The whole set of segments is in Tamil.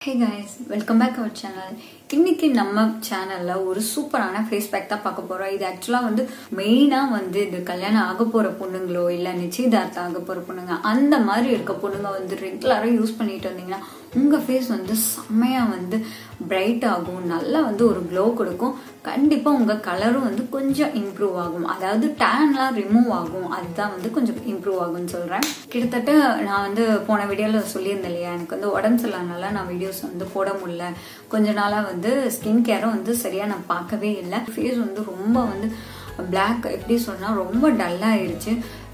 hey guys welcome back our channel இன்னைக்கு நம்ம சேனல்ல ஒரு சூப்பரான ஃபேஸ் பேக் தான் பார்க்க போறோம் இது ஆக்சுவலா வந்து மெயினா வந்து இது கல்யாணம் ஆக போற பொண்ணுங்களோ இல்ல நிச்சயதார்த்தம் ஆக போற பொண்ணுங்க அந்த மாதிரி இருக்க பொண்ணுங்க வந்து ரெகுலரா யூஸ் பண்ணிட்டு வந்தீங்கன்னா உங்க ஃபேஸ் வந்து செம்மையா வந்து பிரைட் ஆகும் நல்லா வந்து ஒரு க்ளோ கொடுக்கும் கண்டிப்பா உங்க கலரும் வந்து கொஞ்சம் இம்ப்ரூவ் ஆகும் அதாவது டேன்லாம் ரிமூவ் ஆகும் அதுதான் வந்து கொஞ்சம் இம்ப்ரூவ் ஆகும்னு சொல்றேன் கிட்டத்தட்ட நான் வந்து போன வீடியோல சொல்லியிருந்தேன் இல்லையா எனக்கு வந்து உடம்பு சரியில்லாதனால நான் வீடியோஸ் வந்து போட முடியல கொஞ்ச நாளா வந்து ஸ்கின் கேரும் வந்து சரியா நான் பார்க்கவே இல்லை ஃபேஸ் வந்து ரொம்ப வந்து பிளாக் எப்படி சொன்னா ரொம்ப டல்லாயிருச்சு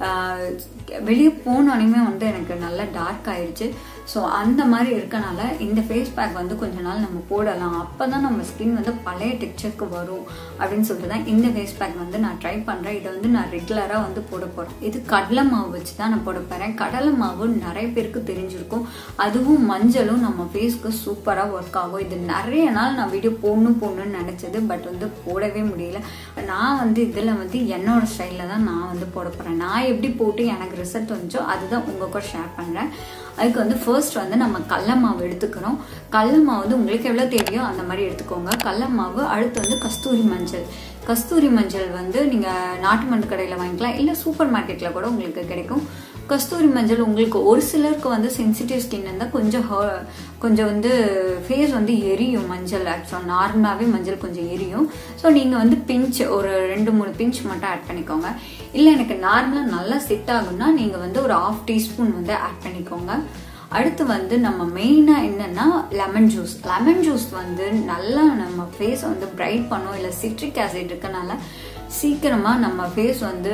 வெளியே போனோடனே வந்து எனக்கு நல்லா டார்க் ஆயிடுச்சு ஸோ அந்த மாதிரி இருக்கனால இந்த ஃபேஸ் பேக் வந்து கொஞ்ச நாள் நம்ம போடலாம் அப்போ தான் நம்ம ஸ்கின் வந்து பழைய டெக்ஸ்சருக்கு வரும் அப்படின்னு சொல்லிட்டு தான் இந்த ஃபேஸ் பேக் வந்து நான் ட்ரை பண்ணுறேன் இதை வந்து நான் ரெகுலராக வந்து போட போகிறேன் இது கடலை மாவு வச்சு தான் நான் போட போகிறேன் கடலை மாவு நிறைய பேருக்கு தெரிஞ்சிருக்கும் அதுவும் மஞ்சளும் நம்ம ஃபேஸ்க்கு சூப்பராக ஒர்க் ஆகும் இது நிறைய நாள் நான் வீடியோ போடணும் போடணும்னு நினச்சது பட் வந்து போடவே முடியல நான் வந்து இதில் வந்து என்னோட ஸ்டைலில் தான் நான் வந்து போட போகிறேன் நான் எப்படி போட்டு எனக்கு ரிசல்ட் வந்துச்சோ அதுதான் உங்கள் கூட ஷேர் பண்ணுறேன் அதுக்கு வந்து ஃபர்ஸ்ட் வந்து நம்ம கடல மாவு எடுத்துக்கிறோம் கடல மாவு வந்து உங்களுக்கு எவ்வளோ தேவையோ அந்த மாதிரி எடுத்துக்கோங்க கடல மாவு அடுத்து வந்து கஸ்தூரி மஞ்சள் கஸ்தூரி மஞ்சள் வந்து நீங்கள் நாட்டு மருந்து கடையில் வாங்கிக்கலாம் இல்லை சூப்பர் மார்க்கெட்டில் கூட உங்களுக்கு கிடைக்கும் கஸ்தூரி மஞ்சள் உங்களுக்கு ஒரு சிலருக்கு வந்து சென்சிட்டிவ் ஸ்கின் இருந்தால் கொஞ்சம் கொஞ்சம் வந்து ஃபேஸ் வந்து எரியும் மஞ்சள் ஆக்சுவலாக நார்மலாகவே மஞ்சள் கொஞ்சம் எரியும் ஸோ நீங்கள் வந்து பிஞ்ச் ஒரு ரெண்டு மூணு பிஞ்ச் மட்டும் ஆட் பண்ணிக்கோங்க இல்லை எனக்கு நார்மலாக நல்லா செட் ஆகும்னா நீங்கள் வந்து ஒரு ஆஃப் டீஸ்பூன் வந்து ஆட் பண்ணிக்கோங்க அடுத்து வந்து நம்ம மெயினாக என்னென்னா லெமன் ஜூஸ் லெமன் ஜூஸ் வந்து நல்லா நம்ம ஃபேஸ் வந்து பிரைட் பண்ணும் இல்லை சிட்ரிக் ஆசிட் இருக்கனால சீக்கிரமாக நம்ம ஃபேஸ் வந்து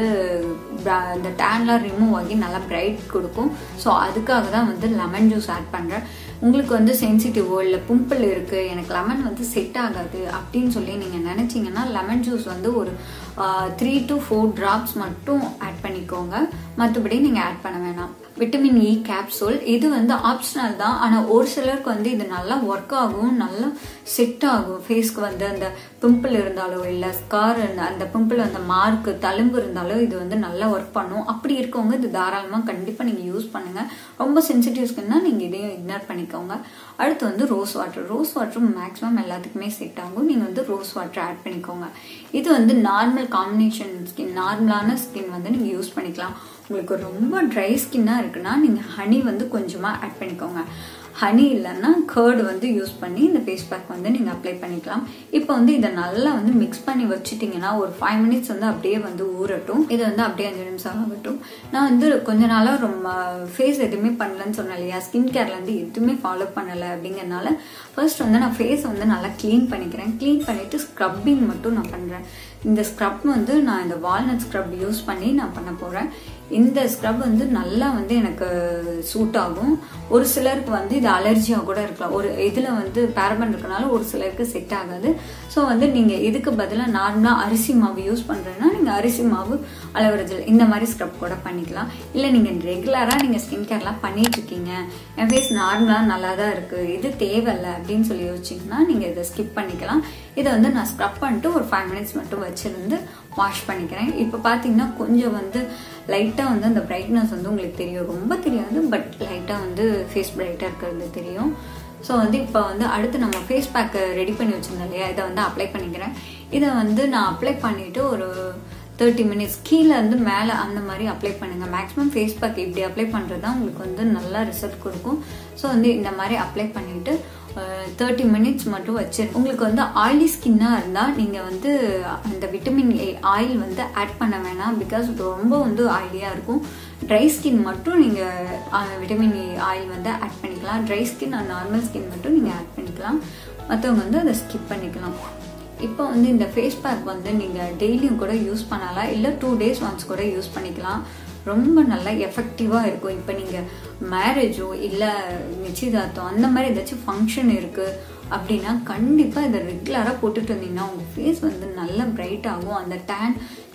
இந்த டேன்லாம் ரிமூவ் ஆகி நல்லா பிரைட் கொடுக்கும் ஸோ அதுக்காக தான் வந்து லெமன் ஜூஸ் ஆட் பண்ணுறேன் உங்களுக்கு வந்து சென்சிட்டிவோ இல்லை பிம்பிள் இருக்குது எனக்கு லெமன் வந்து செட் ஆகாது அப்படின்னு சொல்லி நீங்கள் நினச்சிங்கன்னா லெமன் ஜூஸ் வந்து ஒரு த்ரீ டு ஃபோர் ட்ராப்ஸ் மட்டும் ஆட் பண்ணிக்கோங்க மற்றபடி நீங்கள் ஆட் பண்ண வேணாம் விட்டமின் இ கேப்சூல் இது வந்து ஆப்ஷனல் தான் ஆனால் ஒரு சிலருக்கு வந்து இது நல்லா ஒர்க் ஆகும் நல்லா செட் ஆகும் ஃபேஸ்க்கு வந்து அந்த பிம்பிள் இருந்தாலோ இல்லை ஸ்கார் அந்த பிம்பிள் அந்த மார்க்கு தழும்பு இருந்தாலோ இது வந்து நல்லா ஒர்க் பண்ணும் அப்படி இருக்கவங்க இது தாராளமாக கண்டிப்பாக நீங்கள் யூஸ் பண்ணுங்கள் ரொம்ப சென்சிட்டிவ் ஸ்கின்னா நீங்கள் இதையும் இக்னோர் பண்ணிக்கோங்க அடுத்து வந்து rose water rose water maximum எல்லாத்துக்குமே செட் ஆகும் நீங்கள் வந்து ரோஸ் வாட்டர் ஆட் பண்ணிக்கோங்க இது வந்து நார்மல் காம்பினேஷன் ஸ்கின் நார்மலான ஸ்கின் வந்து நீங்கள் யூஸ் பண்ணிக்கலாம் உங்களுக்கு ரொம்ப ட்ரை ஸ்கின்னாக இருக்குன்னா நீங்கள் ஹனி வந்து கொஞ்சமாக ஆட் பண்ணிக்கோங்க ஹனி இல்லைன்னா கேர்டு வந்து யூஸ் பண்ணி இந்த ஃபேஸ் பேக் வந்து நீங்கள் அப்ளை பண்ணிக்கலாம் இப்போ வந்து இதை நல்லா வந்து மிக்ஸ் பண்ணி வச்சுட்டிங்கன்னா ஒரு ஃபைவ் மினிட்ஸ் வந்து அப்படியே வந்து ஊறட்டும் இதை வந்து அப்படியே அஞ்சு நிமிஷம் ஆகட்டும் நான் வந்து கொஞ்ச நாளாக ரொம்ப ஃபேஸ் எதுவுமே பண்ணலன்னு சொன்னேன் இல்லையா ஸ்கின் கேர்ல வந்து எதுவுமே ஃபாலோ பண்ணலை அப்படிங்கிறனால ஃபர்ஸ்ட் வந்து நான் ஃபேஸ் வந்து நல்லா க்ளீன் பண்ணிக்கிறேன் க்ளீன் பண்ணிவிட்டு ஸ்க்ரப்பிங் மட்டும் நான் பண்ணுறேன் இந்த ஸ்க்ரப் வந்து நான் இந்த வால்நட் ஸ்க்ரப் யூஸ் பண்ணி நான் பண்ண போகிறேன் இந்த ஸ்க்ரப் வந்து நல்லா வந்து எனக்கு சூட் ஆகும் ஒரு சிலருக்கு வந்து இது அலர்ஜியாக கூட இருக்கலாம் ஒரு இதில் வந்து பேரபன் இருக்கனால ஒரு சிலருக்கு செட் ஆகாது ஸோ வந்து நீங்கள் இதுக்கு பதிலாக நார்மலாக அரிசி மாவு யூஸ் பண்ணுறேன்னா நீங்கள் அரிசி மாவு அலவரஜல் இந்த மாதிரி ஸ்க்ரப் கூட பண்ணிக்கலாம் இல்லை நீங்கள் ரெகுலராக நீங்கள் ஸ்கின் கேர்லாம் பண்ணிட்டு இருக்கீங்க என் ஃபேஸ் நார்மலாக நல்லா தான் இருக்குது இது தேவையில்லை அப்படின்னு சொல்லி யோசிச்சிங்கன்னா நீங்கள் இதை ஸ்கிப் பண்ணிக்கலாம் இதை வந்து நான் ஸ்க்ரப் பண்ணிட்டு ஒரு ஃபைவ் மினிட்ஸ் மட்டும் வச்சுருந்து வாஷ் பண்ணிக்கிறேன் இப்போ பார்த்தீங்கன்னா கொஞ்சம் வந்து லைட்டாக வந்து அந்த பிரைட்னஸ் வந்து உங்களுக்கு தெரியும் ரொம்ப தெரியாது பட் லைட்டாக வந்து ஃபேஸ் பிரைட்டாக இருக்கிறது தெரியும் ஸோ வந்து இப்போ வந்து அடுத்து நம்ம ஃபேஸ் பேக்கு ரெடி பண்ணி வச்சுருந்தோம் இல்லையா இதை வந்து அப்ளை பண்ணிக்கிறேன் இதை வந்து நான் அப்ளை பண்ணிவிட்டு ஒரு தேர்ட்டி மினிட்ஸ் கீழே இருந்து மேலே அந்த மாதிரி அப்ளை பண்ணுங்கள் மேக்ஸிமம் ஃபேஸ் பேக் இப்படி அப்ளை பண்ணுறது தான் உங்களுக்கு வந்து நல்லா ரிசல்ட் கொடுக்கும் ஸோ வந்து இந்த மாதிரி அப்ளை பண்ணிவிட்டு தேர்ட்டி மினிட்ஸ் மட்டும் வச்சு உங்களுக்கு வந்து ஆயிலி ஸ்கின்னாக இருந்தால் நீங்கள் வந்து அந்த விட்டமின் ஏ ஆயில் வந்து ஆட் பண்ண வேணாம் பிகாஸ் ரொம்ப வந்து ஆயிலியாக இருக்கும் ட்ரை ஸ்கின் மட்டும் நீங்கள் விட்டமின் ஏ ஆயில் வந்து ஆட் பண்ணிக்கலாம் dry skin and normal skin மட்டும் நீங்கள் ஆட் பண்ணிக்கலாம் மற்றவங்க வந்து அதை ஸ்கிப் பண்ணிக்கலாம் இப்போ வந்து இந்த ஃபேஸ் பேக் வந்து நீங்கள் டெய்லியும் கூட யூஸ் பண்ணலாம் இல்லை டூ டேஸ் ஒன்ஸ் கூட யூஸ் பண்ணிக்கலாம் ரொம்ப நல்லா எஃபெக்டிவாக இருக்கும் இப்போ நீங்கள் மேரேஜோ இல்லை நிச்சயதார்த்தம் அந்த மாதிரி ஏதாச்சும் ஃபங்க்ஷன் இருக்குது அப்படின்னா கண்டிப்பாக இதை ரெகுலராக போட்டுட்டு வந்தீங்கன்னா உங்கள் ஃபேஸ் வந்து நல்லா பிரைட் ஆகும் அந்த டேன்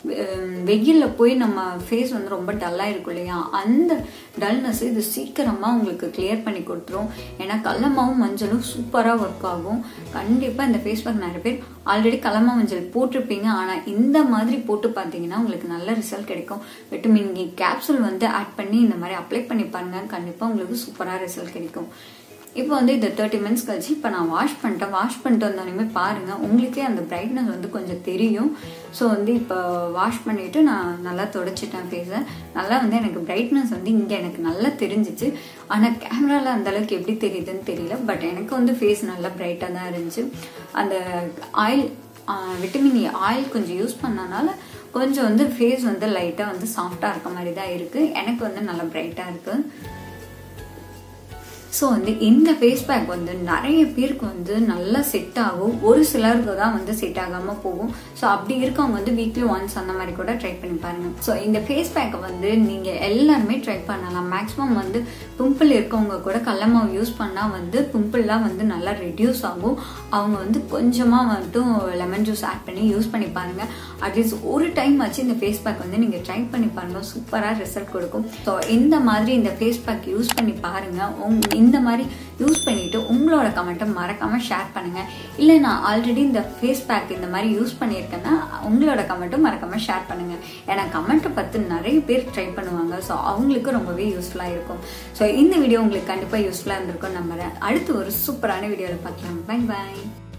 வெயிலில் போய் நம்ம ஃபேஸ் வந்து ரொம்ப டல்லாக இருக்கும் இல்லையா அந்த டல்னஸ் இது சீக்கிரமாக உங்களுக்கு கிளியர் பண்ணி கொடுத்துரும் ஏன்னா கல்லமாவும் மஞ்சளும் சூப்பராக ஒர்க் ஆகும் கண்டிப்பாக இந்த ஃபேஸ் பேக் நிறைய பேர் ஆல்ரெடி கல்லமா மஞ்சள் போட்டிருப்பீங்க ஆனால் இந்த மாதிரி போட்டு பார்த்தீங்கன்னா உங்களுக்கு நல்ல ரிசல்ட் கிடைக்கும் விட்டமின் இ கேப்சூல் வந்து ஆட் பண்ணி இந்த மாதிரி அப்ளை பண்ணி பாருங்க கண்டிப்பாக உங்களுக்கு சூப்பராக ரிசல்ட் கிடைக்கும் இப்போ வந்து இந்த தேர்ட்டி மினிட்ஸ் கழிச்சு இப்போ நான் வாஷ் பண்ணிட்டேன் வாஷ் பண்ணிட்டு வந்தோடனே பாருங்கள் உங்களுக்கே அந்த பிரைட்னஸ் வந்து கொஞ்சம் தெரியும் ஸோ வந்து இப்போ வாஷ் பண்ணிவிட்டு நான் நல்லா தொடச்சிட்டேன் ஃபேஸை நல்லா வந்து எனக்கு பிரைட்னஸ் வந்து இங்கே எனக்கு நல்லா தெரிஞ்சிச்சு ஆனால் கேமராவில் அந்த அளவுக்கு எப்படி தெரியுதுன்னு தெரியல பட் எனக்கு வந்து ஃபேஸ் நல்லா பிரைட்டாக தான் இருந்துச்சு அந்த ஆயில் விட்டமின் ஏ ஆயில் கொஞ்சம் யூஸ் பண்ணனால கொஞ்சம் வந்து ஃபேஸ் வந்து லைட்டாக வந்து சாஃப்டாக இருக்க மாதிரி தான் இருக்குது எனக்கு வந்து நல்லா பிரைட்டாக இருக்குது ஸோ வந்து இந்த ஃபேஸ் பேக் வந்து நிறைய பேருக்கு வந்து நல்லா செட் ஆகும் ஒரு சிலருக்கு தான் வந்து செட் ஆகாமல் போகும் ஸோ அப்படி இருக்கவங்க வந்து வீக்லி ஒன்ஸ் அந்த மாதிரி கூட ட்ரை பண்ணி பாருங்க ஸோ இந்த ஃபேஸ் பேக்கை வந்து நீங்கள் எல்லாருமே ட்ரை பண்ணலாம் மேக்ஸிமம் வந்து பிம்பிள் இருக்கவங்க கூட கடல மாவு யூஸ் பண்ணால் வந்து பிம்பிள்லாம் வந்து நல்லா ரெடியூஸ் ஆகும் அவங்க வந்து கொஞ்சமாக மட்டும் லெமன் ஜூஸ் ஆட் பண்ணி யூஸ் பண்ணி பாருங்க அட்லீஸ்ட் ஒரு டைம் ஆச்சு இந்த ஃபேஸ் பேக் வந்து நீங்கள் ட்ரை பண்ணி பாருங்க சூப்பராக ரிசல்ட் கொடுக்கும் ஸோ இந்த மாதிரி இந்த ஃபேஸ் பேக் யூஸ் பண்ணி பாருங்க உங்க இந்த மாதிரி யூஸ் பண்ணிட்டு உங்களோட கமெண்ட்டை மறக்காம ஷேர் பண்ணுங்க இல்லை நான் ஆல்ரெடி இந்த ஃபேஸ் பேக் இந்த மாதிரி யூஸ் பண்ணியிருக்கேன்னா உங்களோட கமெண்ட்டும் மறக்காம ஷேர் பண்ணுங்க ஏன்னா கமெண்ட்டை பார்த்து நிறைய பேர் ட்ரை பண்ணுவாங்க ஸோ அவங்களுக்கு ரொம்பவே யூஸ்ஃபுல்லாக இருக்கும் ஸோ இந்த வீடியோ உங்களுக்கு கண்டிப்பாக யூஸ்ஃபுல்லாக இருந்திருக்கும் நம்புறேன் அடுத்து ஒரு சூப்பரான வீடியோவில் பார்க்கலாம் பை பாய்